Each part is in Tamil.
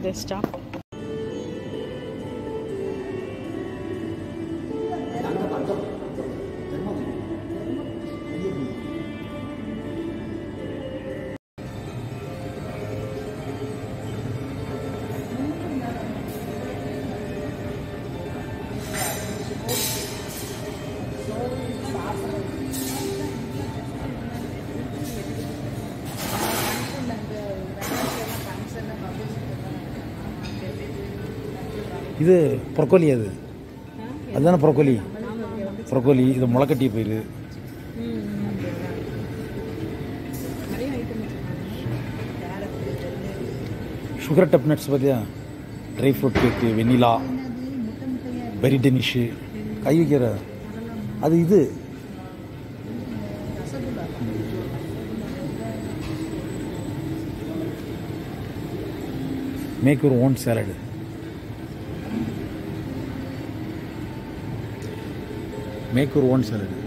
டேஸ்டா இது ப்ரொக்கோலி அது அதுதானே ப்ரொக்கோலி ப்ரொக்கோலி இது முளைக்கட்டிய பயிர் சுகர் டப் நட்ஸ் பார்த்தியா dry fruit cake vanilla berry danish கை வைக்கிற அது இது மேக் ஒரு ஓன் சேலடு மேக் ஒரு ஓன் சேலடு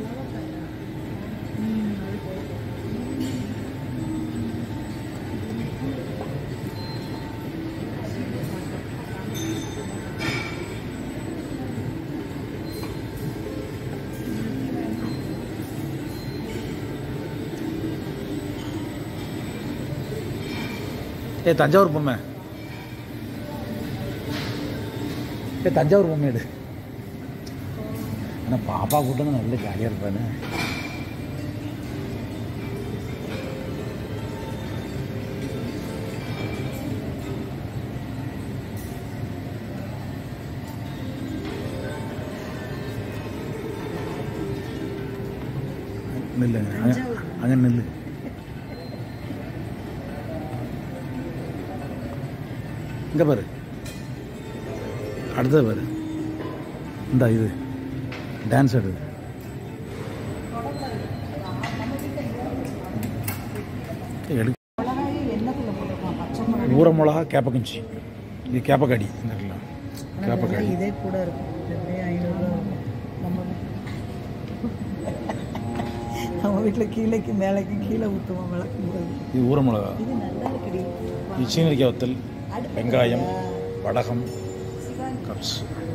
ஏ தஞ்சாவூர் பொம்மை ஏ தஞ்சாவூர் பொம்மை எடு ஆனால் பாப்பா கூட்டம் நல்ல ஜாலியாக இருப்பானே நில்லு அங்கே அங்கே நில்லு இங்கே பாரு அடுத்தது பாரு இந்த இது டான்ஸ் ஆடுது எடு ஊற மிளகா கேப்பக்கஞ்சி இது கேப்பக்காடி இந்த இடத்துல கேப்பக்காடி இதே கூட இருக்கும் எப்படியும் ஐநூறுரூவா இருக்கும் நம்ம நம்ம வீட்டில் கீழேக்கு மேலேக்கு கீழே ஊற்றுவோம் விளக்கும் போது இது ஊற மிளகா இது நல்லா இருக்குடி இது சீனரிக்காய் வத்தல் வெங்காயம் வடகம் கப்ஸ்